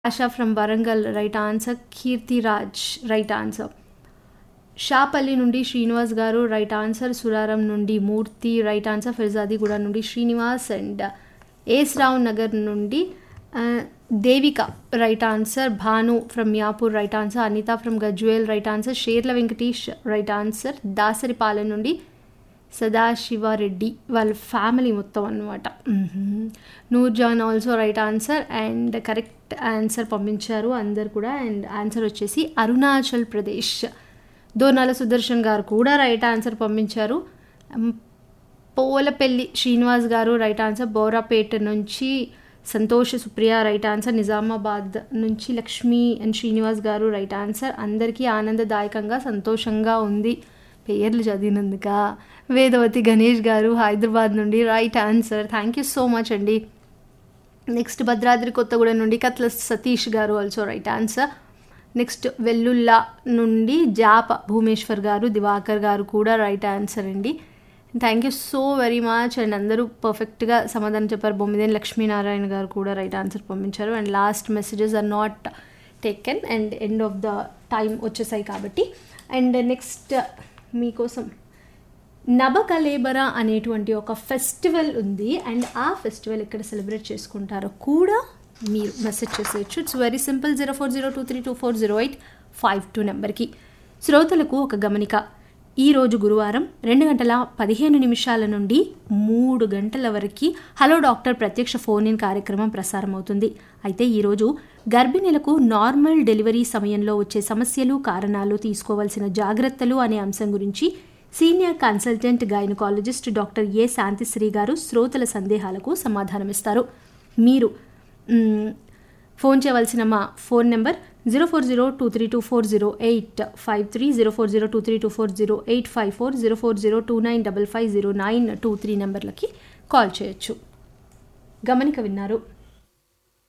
ASHA from Warangal right answer Keerthiraj right answer Shapalli నుండి శ్రీనివాస్ గారు right answer Suraram నుండి మూర్తి రైట్ ఆన్సర్ ఫిర్జాదిగూడ నుండి శ్రీనివాస్ అండ్ ఏస్ రావు నగర్ నుండి ఆ, Devika right answer Bhanu from Miyapur right answer Anitha from Gajwel right answer Sherla Venkatesh right answer Dasaripalem నుండి సదాశివారెడ్డి వాళ్ళ ఫ్యామిలీ మొత్తం అనమాట Noor Jahan also right answer and correct answer పంపించారు అందరు కూడా అండ్ ఆన్సర్ వచ్చేసి అరుణాచల్ ప్రదేశ్ దోనాల సుదర్శన్ గారు కూడా రైట్ ఆన్సర్ పంపించారు మ్, పోలపల్లి శ్రీనివాస్ గారు రైట్ ఆన్సర్ బోరాపేట నుంచి సంతోష్ సుప్రియ రైట్ ఆన్సర్ నిజామాబాద్ నుంచి లక్ష్మి అండ్ శ్రీనివాస్ గారు రైట్ ఆన్సర్ అందరికీ ఆనందదాయకంగా సంతోషంగా ఉంది పేర్లు చదివినందుక వేదవతి గణేష్ గారు హైదరాబాద్ నుండి right answer thank you so much అండి నెక్స్ట్ భద్రాద్రి కొత్తగూడెం నుండి Katla Satish garu also right answer next Vellulla నుండి జాప భూమేశ్వర్ గారు దివాకర్ గారు కూడా రైట్ ఆన్సర్ అండి thank you so very much and అందరూ పర్ఫెక్ట్గా సమాధానం చెప్పారు బొమ్మిదేని లక్ష్మీనారాయణ గారు కూడా రైట్ ఆన్సర్ పంపించారు and last messages are not taken and end of the time వచ్చేసాయి కాబట్టి అండ్ నెక్స్ట్ మీకోసం నబకలేబరా అనేటువంటి ఒక ఫెస్టివల్ ఉంది అండ్ ఆ ఫెస్టివల్ ఎక్కడ సెలబ్రేట్ చేసుకుంటారో కూడా మీరు మెసేజ్ చేసేయచ్చు it's very simple zero four zero two three two four zero eight five two నెంబర్కి శ్రోతలకు ఒక గమనిక ఈరోజు గురువారం రెండు గంటల పదిహేను నిమిషాల నుండి మూడు గంటల వరకు హలో డాక్టర్ ప్రత్యక్ష ఫోన్ ఇన్ కార్యక్రమం ప్రసారం అవుతుంది అయితే ఈరోజు గర్భిణీలకు నార్మల్ డెలివరీ సమయంలో వచ్చే సమస్యలు కారణాలు తీసుకోవాల్సిన జాగ్రత్తలు అనే అంశం గురించి senior consultant gynaecologist doctor A Shanthisri garu శ్రోతల సందేహాలకు సమాధానమిస్తారు మీరు మ్, ఫోన్ చేయవలసిన మా phone number zero four zero two three two four zero eight five three zero four zero two three two four zero eight five four zero four zero two nine double five zero nine two three నెంబర్లకి call చేయొచ్చు గమనిక విన్నారు